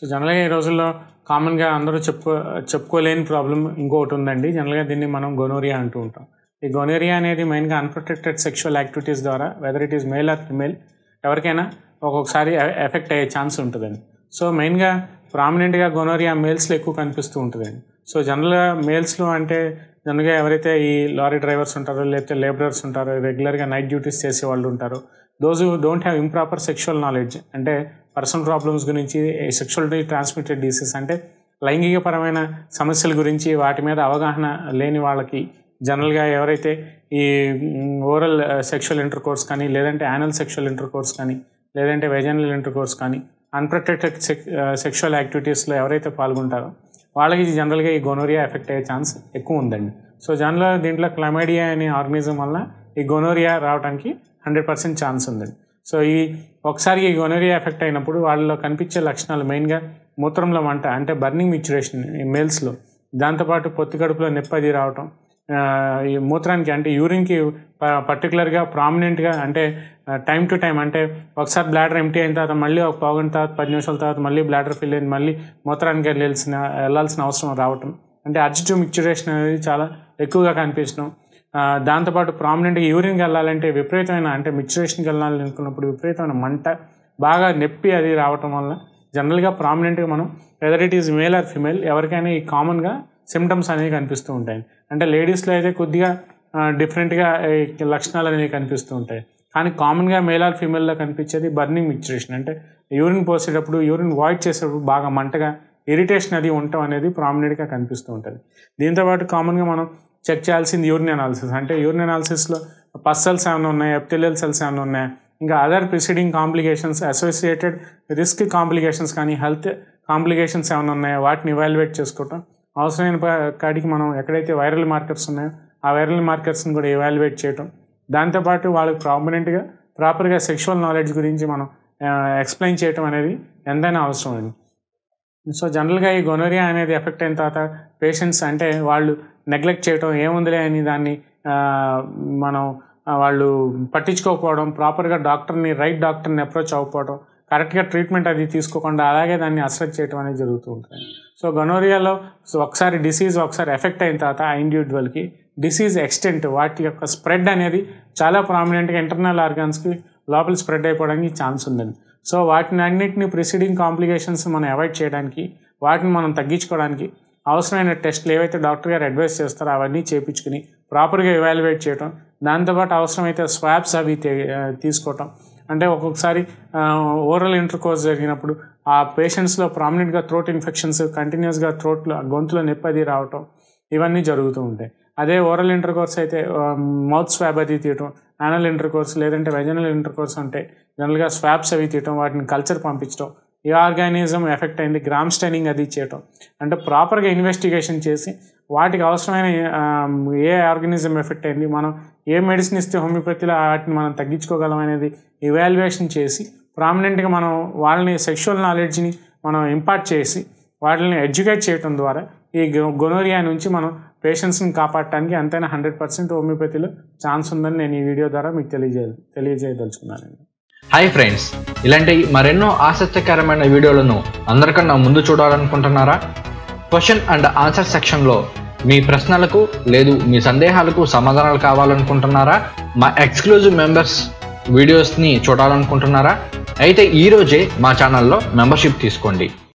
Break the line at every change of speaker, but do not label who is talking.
so జనరల్గా ఈ రోజుల్లో కామన్గా అందరూ చెప్పుకో చెప్పుకోలేని ప్రాబ్లం ఇంకొకటి ఉందండి జనరల్గా దీన్ని మనం గొనోరియా అంటూ ఉంటాం ఈ గొనోరియా అనేది మెయిన్గా అన్ప్రొటెక్టెడ్ సెక్షువల్ యాక్టివిటీస్ ద్వారా whether it is male or female ఎవరికైనా ఒక్కొక్కసారి ఎఫెక్ట్ అయ్యే ఛాన్స్ ఉంటుందండి సో మెయిన్గా ప్రామినెంట్గా గొనోరియా మేల్స్లో ఎక్కువ కనిపిస్తూ ఉంటుందండి సో జనరల్గా మేల్స్లో అంటే జనరల్గా ఎవరైతే ఈ లారీ డ్రైవర్స్ ఉంటారో లేకపోతే లేబరర్స్ ఉంటారో రెగ్యులర్గా నైట్ డ్యూటీస్ చేసే వాళ్ళు ఉంటారో those don't have improper sexual knowledge అంటే పర్సనల్ ప్రాబ్లమ్స్ గురించి సెక్షువల్టీ ట్రాన్స్మిటెడ్ డిసీజ్ అంటే లైంగికపరమైన సమస్యల గురించి వాటి మీద అవగాహన లేని వాళ్ళకి జనరల్గా ఎవరైతే ఈ ఓరల్ సెక్షువల్ ఇంటర్ కోర్స్ కానీ లేదంటే యానల్ సెక్షువల్ ఇంటర్ కోర్స్ కానీ లేదంటే వెజనల్ ఇంటర్ కోర్స్ కానీ అన్ప్రొటెక్టెడ్ సెక్ సెక్షువల్ యాక్టివిటీస్లో ఎవరైతే పాల్గొంటారో వాళ్ళకి జనరల్గా ఈ గొనోరియా ఎఫెక్ట్ అయ్యే ఛాన్స్ ఎక్కువ ఉందండి సో జనరల్గా దీంట్లో క్లమైడియా అనే ఆర్గనిజం వల్ల ఈ గొనోరియా రావడానికి హండ్రెడ్ పర్సెంట్ ఛాన్స్ ఉందండి సో ఈ ఒకసారి ఈ గొనోరియా ఎఫెక్ట్ అయినప్పుడు వాళ్ళలో కనిపించే లక్షణాలు మెయిన్గా మూత్రంలో మంట అంటే బర్నింగ్ మిచ్యురేషన్ ఈ మేల్స్లో దాంతోపాటు పొత్తి కడుపులో నొప్పి అది రావటం ఈ మూత్రానికి అంటే యూరిన్కి పర్టికులర్గా ప్రామినెంట్గా అంటే టైం టు టైం అంటే ఒకసారి బ్లాడర్ ఎంటీ అయిన తర్వాత మళ్ళీ ఒక పావుగంట తర్వాత పది నిమిషాల తర్వాత మళ్ళీ బ్లాడర్ ఫిల్ అయింది మళ్ళీ మూత్రానికి వెళ్ళాల్సిన వెళ్ళాల్సిన అవసరం రావటం అంటే అర్జిటివ్ మిక్చురేషన్ అనేది చాలా ఎక్కువగా కనిపించడం దాంతోపాటు ప్రామినెంట్గా యూరిన్కి వెళ్ళాలంటే విపరీతమైన అంటే మిక్చురేషన్కి వెళ్ళాలి అనుకున్నప్పుడు విపరీతమైన మంట బాగా నొప్పి అది రావటం వల్ల జనరల్గా ప్రామినెంట్గా మనం whether it is male or female ఎవరికైనా ఈ కామన్గా సిమ్టమ్స్ అనేవి కనిపిస్తూ ఉంటాయి అంటే లేడీస్లో అయితే కొద్దిగా డిఫరెంట్గా లక్షణాలు అనేవి కనిపిస్తూ ఉంటాయి కానీ కామన్గా మేల్ ఆర్ ఫీమేల్లో కనిపించేది బర్నింగ్ మిక్చురేషన్ అంటే యూరిన్ పోసేటప్పుడు యూరిన్ వాయిడ్ చేసేటప్పుడు బాగా మంటగా ఇరిటేషన్ అది ఉండటం అనేది ప్రామినెంట్గా కనిపిస్తూ ఉంటుంది దీంతోపాటు కామన్గా మనం చెక్ చేయాల్సింది యూరిన్ అనాలిసిస్ అంటే యూరిన్ అనాలిసిస్లో పస్ సెల్స్ ఏమైనా ఉన్నాయి ఎప్టిలియల్ సెల్స్ ఏమైనా ఉన్నాయా ఇంకా other preceding complications associated risk complications కానీ హెల్త్ కాంప్లికేషన్స్ ఏమైనా ఉన్నాయా వాటిని ఇవాల్యుయేట్ చేసుకోవటం అవసరమైన కాడికి మనం ఎక్కడైతే వైరల్ మార్కర్స్ ఉన్నాయో ఆ వైరల్ మార్కర్స్ని కూడా ఇవాల్యుయేట్ చేయటం దాంతోపాటు వాళ్ళకి ప్రామినెంట్గా ప్రాపర్గా సెక్షువల్ నాలెడ్జ్ గురించి మనం ఎక్స్ప్లెయిన్ చేయటం అనేది ఎంతైనా అవసరం అండి సో జనరల్గా ఈ గొనోరియా అనేది ఎఫెక్ట్ అయిన తర్వాత పేషెంట్స్ అంటే వాళ్ళు నెగ్లెక్ట్ చేయటం ఏముందిలే అని దాన్ని మనం వాళ్ళు పట్టించుకోకపోవడం ప్రాపర్గా డాక్టర్ని రైట్ డాక్టర్ని అప్రోచ్ అవ్వకపోవడం కరెక్ట్గా ట్రీట్మెంట్ అది తీసుకోకుండా అలాగే దాన్ని అసెట్ చేయడం అనేది జరుగుతూ ఉంటుంది సో గొనోరియాలో సో ఒకసారి డిసీజ్ ఒకసారి ఎఫెక్ట్ అయిన తర్వాత ఆ ఇండివిజువల్కి డిసీజ్ ఎక్స్టెంట్ వాటి యొక్క స్ప్రెడ్ అనేది చాలా ప్రామినెంట్గా ఇంటర్నల్ ఆర్గాన్స్కి లోపల స్ప్రెడ్ అయిపోవడానికి ఛాన్స్ ఉందండి సో వాటిని అన్నింటినీ ప్రిసీడింగ్ కాంప్లికేషన్స్ మనం అవాయిడ్ చేయడానికి వాటిని మనం తగ్గించుకోవడానికి అవసరమైన టెస్ట్లు ఏవైతే డాక్టర్ గారు అడ్వైస్ చేస్తారో అవన్నీ చేయించుకుని ప్రాపర్గా ఇవాల్యుయేట్ చేయటం దాంతోపాటు అవసరమైతే స్వాబ్స్ అవి తీసుకోవటం అంటే ఒక్కొక్కసారి ఓరల్ ఇంటర్ కోర్స్ జరిగినప్పుడు ఆ పేషెంట్స్లో ప్రామినెంట్గా థ్రోట్ ఇన్ఫెక్షన్స్ కంటిన్యూస్గా థ్రోట్లో గొంతులో నొప్పి అది రావటం ఇవన్నీ జరుగుతూ ఉంటాయి అదే ఓరల్ ఇంటర్ కోర్స్ అయితే మౌత్ స్వాబ్ అది తీయటం యానల్ ఇంటర్ కోర్స్ లేదంటే వెజనల్ ఇంటర్ కోర్స్ అంటే జనరల్గా స్వాబ్స్ అవి తీయటం వాటిని కల్చర్ పంపించడం ఏ ఆర్గానిజం ఎఫెక్ట్ అయింది గ్రామ్ స్టైనింగ్ అది చేయటం అంటే ప్రాపర్గా ఇన్వెస్టిగేషన్ చేసి వాటికి అవసరమైన ఏ ఆర్గానిజం ఎఫెక్ట్ అయింది మనం ఏ మెడిసిన్ ఇస్తే హోమియోపతిలో వాటిని మనం తగ్గించుకోగలం అనేది ఇవాల్యుయేషన్ చేసి ప్రామినెంట్గా మనం వాళ్ళని సెక్షువల్ నాలెడ్జ్ని మనం ఇంపార్ట్ చేసి వాళ్ళని ఎడ్యుకేట్ చేయడం ద్వారా ఈ గొనోరియా నుంచి మనం పేషెంట్స్ని కాపాడటానికి ఎంతైనా హండ్రెడ్ పర్సెంట్ హోమియోపతిలో ఛాన్స్ ఉందని నేను ఈ వీడియో ద్వారా మీకు తెలియజే తెలియజేయదలుచుకున్నానండి
హాయ్ ఫ్రెండ్స్ ఇలాంటి మరెన్నో ఆసక్తికరమైన వీడియోలను అందరికన్నా ముందు చూడాలనుకుంటున్నారా క్వశ్చన్ అండ్ ఆన్సర్ సెక్షన్లో మీ ప్రశ్నలకు లేదు మీ సందేహాలకు సమాధానాలు కావాలనుకుంటున్నారా మా ఎక్స్క్లూజివ్ మెంబర్స్ వీడియోస్ని చూడాలనుకుంటున్నారా అయితే ఈరోజే మా ఛానల్లో మెంబర్షిప్ తీసుకోండి